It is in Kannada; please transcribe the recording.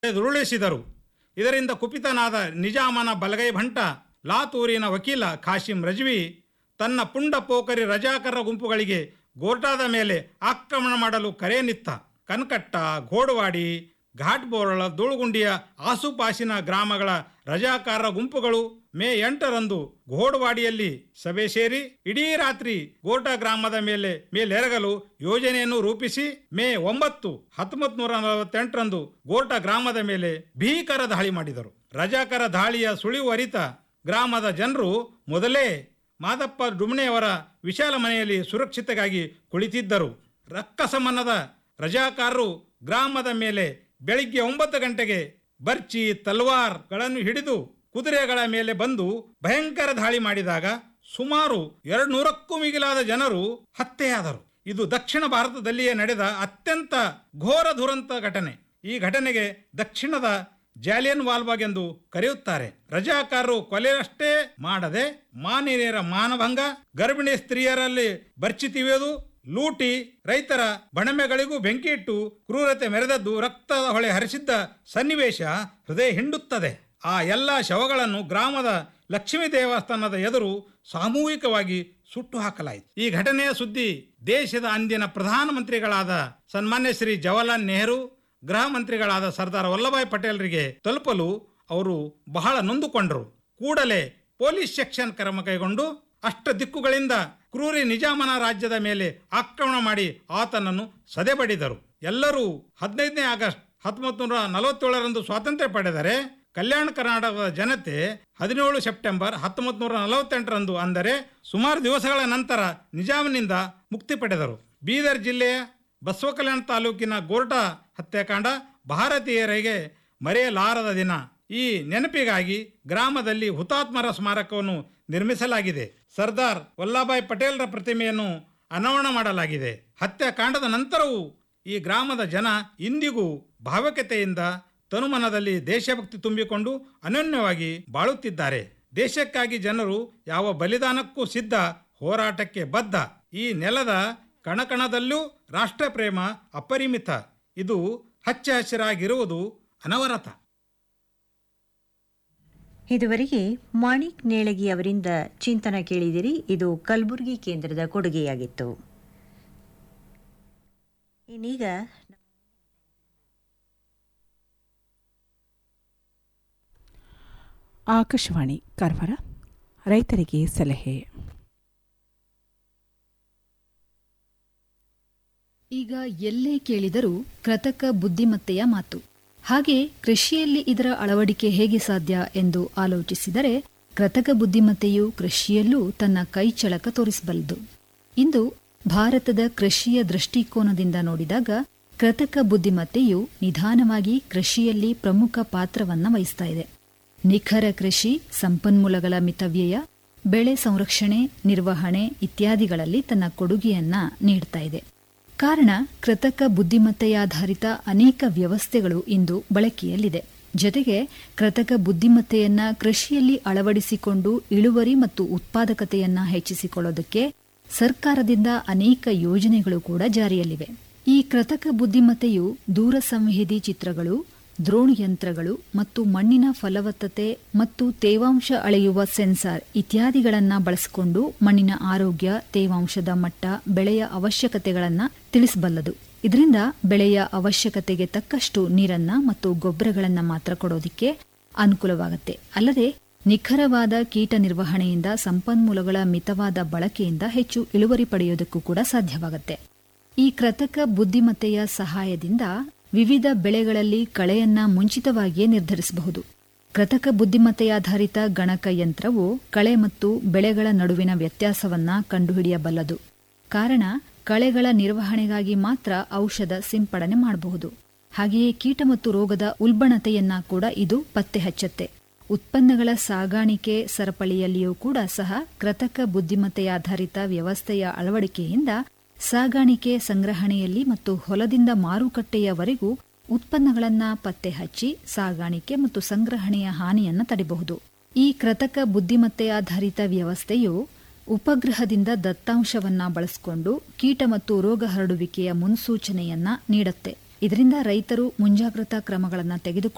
ದುರುಳಿಸಿದರು ಇದರಿಂದ ಕುಪಿತನಾದ ನಿಜಾಮನ ಬಲಗೈ ಭಂಟ ಲಾತೂರಿನ ವಕೀಲ ಖಾಶಿಂ ರಜ್ವಿ ತನ್ನ ಪುಂಡ ಪೋಖರಿ ರಜಾಕರ ಗುಂಪುಗಳಿಗೆ ಗೋರ್ಟಾದ ಮೇಲೆ ಆಕ್ರಮಣ ಮಾಡಲು ಕರೆ ನಿತ್ತ ಕನ್ಕಟ್ಟ ಘೋಡವಾಡಿ ಘಾಟ್ಬೋರಳ ಧೂಳುಗುಂಡಿಯ ಆಸುಪಾಸಿನ ಗ್ರಾಮಗಳ ರಜಾಕಾರರ ಗುಂಪುಗಳು ಮೇ ಎಂಟರಂದು ಘೋಡವಾಡಿಯಲ್ಲಿ ಸಭೆ ಸೇರಿ ಇಡೀ ರಾತ್ರಿ ಗೋರ್ಟಾ ಗ್ರಾಮದ ಮೇಲೆ ಮೇಲೆರಗಲು ಯೋಜನೆಯನ್ನು ರೂಪಿಸಿ ಮೇ ಒಂಬತ್ತು ಹತ್ತೊಂಬತ್ತು ನೂರ ನಲವತ್ತೆಂಟರಂದು ಗೋರ್ಟಾ ಗ್ರಾಮದ ಮೇಲೆ ಭೀಕರ ದಾಳಿ ಮಾಡಿದರು ರಜಾಕರ ದಾಳಿಯ ಸುಳಿವು ಅರಿತ ಗ್ರಾಮದ ಜನರು ಮೊದಲೇ ಮಾದಪ್ಪ ಡುಮ್ಣೆಯವರ ವಿಶಾಲ ಮನೆಯಲ್ಲಿ ಸುರಕ್ಷಿತಗಾಗಿ ಕುಳಿತಿದ್ದರು ರಕ್ಕಸಮನ್ನದ ರಜಾಕಾರರು ಗ್ರಾಮದ ಮೇಲೆ ಬೆಳಿಗ್ಗೆ ಒಂಬತ್ತು ಗಂಟೆಗೆ ಬರ್ಚಿ ತಲ್ವಾರ್ಗಳನ್ನು ಹಿಡಿದು ಕುದುರೆಗಳ ಮೇಲೆ ಬಂದು ಭಯಂಕರ ದಾಳಿ ಮಾಡಿದಾಗ ಸುಮಾರು ಎರಡು ನೂರಕ್ಕೂ ಮಿಗಿಲಾದ ಜನರು ಹತ್ಯೆಯಾದರು ಇದು ದಕ್ಷಿಣ ಭಾರತದಲ್ಲಿಯೇ ನಡೆದ ಅತ್ಯಂತ ಘೋರ ದುರಂತ ಘಟನೆ ಈ ಘಟನೆಗೆ ದಕ್ಷಿಣದ ಜಾಲಿಯನ್ ವಾಲ್ಬಾಗ್ ಎಂದು ಕರೆಯುತ್ತಾರೆ ರಜಾಕಾರರು ಕೊಲೆಯಷ್ಟೇ ಮಾಡದೆ ಮಾನಿನಿಯರ ಮಾನಭಂಗ ಗರ್ಭಿಣಿ ಸ್ತ್ರೀಯರಲ್ಲಿ ಬರ್ಚಿ ತಿವಿಯೋದು ಲೂಟಿ ರೈತರ ಬಣಮೆಗಳಿಗೂ ಬೆಂಕಿ ಇಟ್ಟು ಕ್ರೂರತೆ ಮೆರೆದದ್ದು ರಕ್ತದ ಹೊಳೆ ಹರಿಸಿದ್ದ ಸನ್ನಿವೇಶ ಹೃದಯ ಹಿಂಡುತ್ತದೆ ಆ ಎಲ್ಲ ಶವಗಳನ್ನು ಗ್ರಾಮದ ಲಕ್ಷ್ಮೀ ದೇವಸ್ಥಾನದ ಎದುರು ಸಾಮೂಹಿಕವಾಗಿ ಸುಟ್ಟು ಹಾಕಲಾಯಿತು ಈ ಘಟನೆಯ ಸುದ್ದಿ ದೇಶದ ಅಂದಿನ ಪ್ರಧಾನಮಂತ್ರಿಗಳಾದ ಸನ್ಮಾನ್ಯ ಶ್ರೀ ಜವಾಹರ್ಲಾಲ್ ನೆಹರು ಗೃಹ ಮಂತ್ರಿಗಳಾದ ಸರ್ದಾರ್ ವಲ್ಲಭಾಯ್ ಪಟೇಲ್ರಿಗೆ ತಲುಪಲು ಅವರು ಬಹಳ ನೊಂದುಕೊಂಡರು ಕೂಡಲೇ ಪೊಲೀಸ್ ಸೆಕ್ಷನ್ ಕ್ರಮ ಕೈಗೊಂಡು ಅಷ್ಟ ದಿಕ್ಕುಗಳಿಂದ ಕ್ರೂರಿ ನಿಜಾಮನ ರಾಜ್ಯದ ಮೇಲೆ ಆಕ್ರಮಣ ಮಾಡಿ ಆತನನ್ನು ಸದೆಬಡಿದರು ಎಲ್ಲರೂ ಹದಿನೈದನೇ ಆಗಸ್ಟ್ ಹತ್ತೊಂಬತ್ತು ನೂರ ನಲವತ್ತೇಳರಂದು ಸ್ವಾತಂತ್ರ್ಯ ಪಡೆದರೆ ಕಲ್ಯಾಣ ಕರ್ನಾಟಕದ ಜನತೆ ಹದಿನೇಳು ಸೆಪ್ಟೆಂಬರ್ ಹತ್ತೊಂಬತ್ತು ನೂರ ನಲವತ್ತೆಂಟರಂದು ಅಂದರೆ ಸುಮಾರು ದಿವಸಗಳ ನಂತರ ನಿಜಾಮನಿಂದ ಮುಕ್ತಿ ಪಡೆದರು ಬೀದರ್ ಜಿಲ್ಲೆಯ ಬಸವಕಲ್ಯಾಣ ತಾಲೂಕಿನ ಗೋರ್ಟಾ ಹತ್ಯಾಕಾಂಡ ಭಾರತೀಯರಿಗೆ ಮರೆಯಲಾರದ ದಿನ ಈ ನೆನಪಿಗಾಗಿ ಗ್ರಾಮದಲ್ಲಿ ಹುತಾತ್ಮರ ಸ್ಮಾರಕವನ್ನು ನಿರ್ಮಿಸಲಾಗಿದೆ ಸರ್ದಾರ್ ವಲ್ಲಭಾಯ್ ಪಟೇಲ್ರ ಪ್ರತಿಮೆಯನ್ನು ಅನಾವರಣ ಮಾಡಲಾಗಿದೆ ಹತ್ಯಾಕಾಂಡದ ನಂತರವೂ ಈ ಗ್ರಾಮದ ಜನ ಇಂದಿಗೂ ಭಾವಕತೆಯಿಂದ ತನುಮನದಲ್ಲಿ ದೇಶಭಕ್ತಿ ತುಂಬಿಕೊಂಡು ಅನನ್ಯವಾಗಿ ಬಾಳುತ್ತಿದ್ದಾರೆ ದೇಶಕ್ಕಾಗಿ ಜನರು ಯಾವ ಬಲಿದಾನಕ್ಕೂ ಸಿದ್ಧ ಹೋರಾಟಕ್ಕೆ ಬದ್ಧ ಈ ನೆಲದ ಕಣಕಣದಲ್ಲೂ ರಾಷ್ಟ್ರ ಪ್ರೇಮ ಅಪರಿಮಿತ ಇದು ಹಚ್ಚ ಹಸಿರಾಗಿರುವುದು ಅನವರತ ಇದುವರೆಗೆ ಮಾಣಿಕ್ ನೇಳಗಿ ಅವರಿಂದ ಚಿಂತನ ಕೇಳಿದಿರಿ ಇದು ಕಲಬುರಗಿ ಕೇಂದ್ರದ ಕೊಡುಗೆಯಾಗಿತ್ತು ಇನ್ನೀಗ ಆಕಾಶವಾಣಿ ಕಾರವಾರ ರೈತರಿಗೆ ಸಲಹೆ ಈಗ ಎಲ್ಲೇ ಕೇಳಿದರೂ ಕೃತಕ ಬುದ್ಧಿಮತ್ತೆಯ ಮಾತು ಹಾಗೆ ಕೃಷಿಯಲ್ಲಿ ಇದರ ಅಳವಡಿಕೆ ಹೇಗೆ ಸಾಧ್ಯ ಎಂದು ಆಲೋಚಿಸಿದರೆ ಕೃತಕ ಬುದ್ಧಿಮತ್ತೆಯು ಕೃಷಿಯಲ್ಲೂ ತನ್ನ ಕೈಚಳಕ ತೋರಿಸಬಲ್ಲದು ಇಂದು ಭಾರತದ ಕೃಷಿಯ ದೃಷ್ಟಿಕೋನದಿಂದ ನೋಡಿದಾಗ ಕೃತಕ ಬುದ್ಧಿಮತ್ತೆಯು ನಿಧಾನವಾಗಿ ಕೃಷಿಯಲ್ಲಿ ಪ್ರಮುಖ ಪಾತ್ರವನ್ನ ವಹಿಸ್ತಾ ಇದೆ ನಿಖರ ಕೃಷಿ ಸಂಪನ್ಮೂಲಗಳ ಮಿತವ್ಯಯ ಬೆಳೆ ಸಂರಕ್ಷಣೆ ನಿರ್ವಹಣೆ ಇತ್ಯಾದಿಗಳಲ್ಲಿ ತನ್ನ ಕೊಡುಗೆಯನ್ನ ನೀಡ್ತಾ ಇದೆ ಕಾರಣ ಕೃತಕ ಬುದ್ಧಿಮತ್ತೆಯಾಧಾರಿತ ಅನೇಕ ವ್ಯವಸ್ಥೆಗಳು ಇಂದು ಬಳಕೆಯಲ್ಲಿದೆ ಜೊತೆಗೆ ಕೃತಕ ಬುದ್ಧಿಮತ್ತೆಯನ್ನ ಕೃಷಿಯಲ್ಲಿ ಅಳವಡಿಸಿಕೊಂಡು ಇಳುವರಿ ಮತ್ತು ಉತ್ಪಾದಕತೆಯನ್ನ ಹೆಚ್ಚಿಸಿಕೊಳ್ಳೋದಕ್ಕೆ ಸರ್ಕಾರದಿಂದ ಅನೇಕ ಯೋಜನೆಗಳು ಕೂಡ ಜಾರಿಯಲ್ಲಿವೆ ಈ ಕೃತಕ ಬುದ್ಧಿಮತ್ತೆಯು ದೂರ ಸಂವೇದಿ ಚಿತ್ರಗಳು ದ್ರೋಣ್ ಯಂತ್ರಗಳು ಮತ್ತು ಮಣ್ಣಿನ ಫಲವತ್ತತೆ ಮತ್ತು ತೇವಾಂಶ ಅಳೆಯುವ ಸೆನ್ಸಾರ್ ಇತ್ಯಾದಿಗಳನ್ನ ಬಳಸಿಕೊಂಡು ಮಣ್ಣಿನ ಆರೋಗ್ಯ ತೇವಾಂಶದ ಮಟ್ಟ ಬೆಳೆಯ ಅವಶ್ಯಕತೆಗಳನ್ನ ತಿಳಿಸಬಲ್ಲದು ಇದರಿಂದ ಬೆಳೆಯ ಅವಶ್ಯಕತೆಗೆ ತಕ್ಕಷ್ಟು ನೀರನ್ನ ಮತ್ತು ಗೊಬ್ಬರಗಳನ್ನ ಮಾತ್ರ ಕೊಡೋದಿಕ್ಕೆ ಅನುಕೂಲವಾಗುತ್ತೆ ಅಲ್ಲದೆ ನಿಖರವಾದ ಕೀಟ ನಿರ್ವಹಣೆಯಿಂದ ಸಂಪನ್ಮೂಲಗಳ ಮಿತವಾದ ಬಳಕೆಯಿಂದ ಹೆಚ್ಚು ಇಳುವರಿ ಪಡೆಯೋದಕ್ಕೂ ಕೂಡ ಸಾಧ್ಯವಾಗುತ್ತೆ ಈ ಕೃತಕ ಬುದ್ಧಿಮತ್ತೆಯ ಸಹಾಯದಿಂದ ವಿವಿಧ ಬೆಳೆಗಳಲ್ಲಿ ಕಳೆಯನ್ನ ಮುಂಚಿತವಾಗಿಯೇ ನಿರ್ಧರಿಸಬಹುದು ಕೃತಕ ಬುದ್ಧಿಮತ್ತೆಯಾಧಾರಿತ ಗಣಕ ಯಂತ್ರವು ಕಳೆ ಮತ್ತು ಬೆಳೆಗಳ ನಡುವಿನ ವ್ಯತ್ಯಾಸವನ್ನ ಕಂಡುಹಿಡಿಯಬಲ್ಲದು ಕಾರಣ ಕಳೆಗಳ ನಿರ್ವಹಣೆಗಾಗಿ ಮಾತ್ರ ಔಷಧ ಸಿಂಪಡಣೆ ಮಾಡಬಹುದು ಹಾಗೆಯೇ ಕೀಟ ಮತ್ತು ರೋಗದ ಉಲ್ಬಣತೆಯನ್ನ ಕೂಡ ಇದು ಪತ್ತೆ ಹಚ್ಚುತ್ತೆ ಉತ್ಪನ್ನಗಳ ಸಾಗಾಣಿಕೆ ಸರಪಳಿಯಲ್ಲಿಯೂ ಕೂಡ ಸಹ ಕೃತಕ ಬುದ್ಧಿಮತ್ತೆಯಾಧಾರಿತ ವ್ಯವಸ್ಥೆಯ ಅಳವಡಿಕೆಯಿಂದ ಸಾಗಾಣಿಕೆ ಸಂಗ್ರಹಣೆಯಲ್ಲಿ ಮತ್ತು ಹೊಲದಿಂದ ಮಾರುಕಟ್ಟೆಯವರೆಗೂ ಉತ್ಪನ್ನಗಳನ್ನ ಪತ್ತೆ ಹಚ್ಚಿ ಸಾಗಾಣಿಕೆ ಮತ್ತು ಸಂಗ್ರಹಣೆಯ ಹಾನಿಯನ್ನು ತಡೆಯಬಹುದು ಈ ಕೃತಕ ಬುದ್ಧಿಮತ್ತೆಯಾಧಾರಿತ ವ್ಯವಸ್ಥೆಯು ಉಪಗ್ರಹದಿಂದ ದತ್ತಾಂಶವನ್ನ ಬಳಸಿಕೊಂಡು ಕೀಟ ಮತ್ತು ರೋಗ ಹರಡುವಿಕೆಯ ಮುನ್ಸೂಚನೆಯನ್ನ ನೀಡುತ್ತೆ ಇದರಿಂದ ರೈತರು ಮುಂಜಾಗ್ರತಾ ಕ್ರಮಗಳನ್ನು ತೆಗೆದುಕೊಂಡು